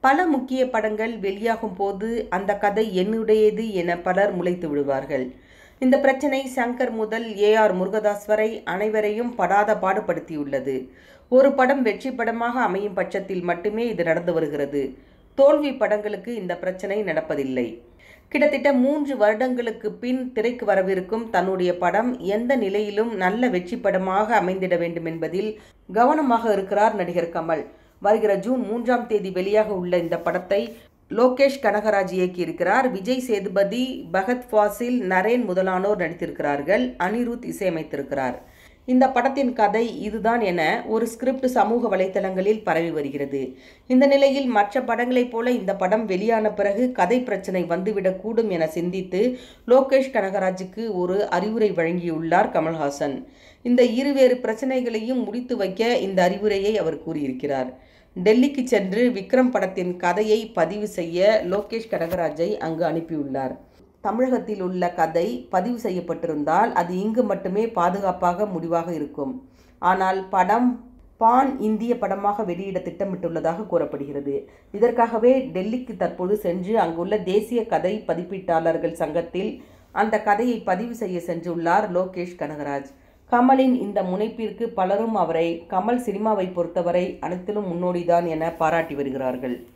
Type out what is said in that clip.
பல முக்கிய படங்கள் வெளியாகும் போது அந்த கதை என்னுடையது என பலர் முளைத்து விடுவார்கள் இந்த பிரச்சனை சங்கர் முதல் ஏ ஆர் முருகதாஸ் வரை அனைவரையும் படாத பாடுபடுத்தியுள்ளது ஒரு படம் வெற்றி படமாக அமையும் பட்சத்தில் மட்டுமே இது நடந்து வருகிறது தோல்வி படங்களுக்கு இந்த பிரச்சனை நடப்பதில்லை கிட்டத்தட்ட மூன்று வருடங்களுக்கு பின் திரைக்கு வரவிருக்கும் தன்னுடைய படம் எந்த நிலையிலும் நல்ல வெற்றி படமாக அமைந்திட வேண்டும் என்பதில் கவனமாக இருக்கிறார் நடிகர் கமல் வருகிற ஜூன் மூன்றாம் தேதி வெளியாக உள்ள இந்த படத்தை லோகேஷ் கனகராஜ் இயக்கியிருக்கிறார் விஜய் சேதுபதி பகத் ஃபாசில் நரேன் முதலானோர் நடித்திருக்கிறார்கள் அனிருத் இசையமைத்திருக்கிறார் இந்த படத்தின் கதை இதுதான் என ஒரு ஸ்கிரிப்ட் சமூக வலைத்தளங்களில் பரவி வருகிறது இந்த நிலையில் மற்ற படங்களைப் போல இந்த படம் வெளியான பிறகு கதை பிரச்சனை வந்துவிடக்கூடும் என சிந்தித்து லோகேஷ் கனகராஜுக்கு ஒரு அறிவுரை வழங்கியுள்ளார் கமல்ஹாசன் இந்த இருவேறு பிரச்சனைகளையும் முடித்து வைக்க இந்த அறிவுரையை அவர் கூறியிருக்கிறார் டெல்லிக்கு சென்று விக்ரம் படத்தின் கதையை பதிவு செய்ய லோகேஷ் கனகராஜை அங்கு அனுப்பியுள்ளார் தமிழகத்தில் உள்ள கதை பதிவு செய்யப்பட்டிருந்தால் அது இங்கு மட்டுமே பாதுகாப்பாக முடிவாக இருக்கும் ஆனால் படம் பான் இந்திய படமாக வெளியிட திட்டமிட்டுள்ளதாக கூறப்படுகிறது இதற்காகவே டெல்லிக்கு தற்போது சென்று அங்குள்ள தேசிய கதை பதிப்பீட்டாளர்கள் சங்கத்தில் அந்த கதையை பதிவு செய்ய சென்றுள்ளார் லோகேஷ் கனகராஜ் கமலின் இந்த முனைப்பிற்கு பலரும் அவரை கமல் சினிமாவை பொறுத்தவரை அனைத்திலும் முன்னோடிதான் என பாராட்டி வருகிறார்கள்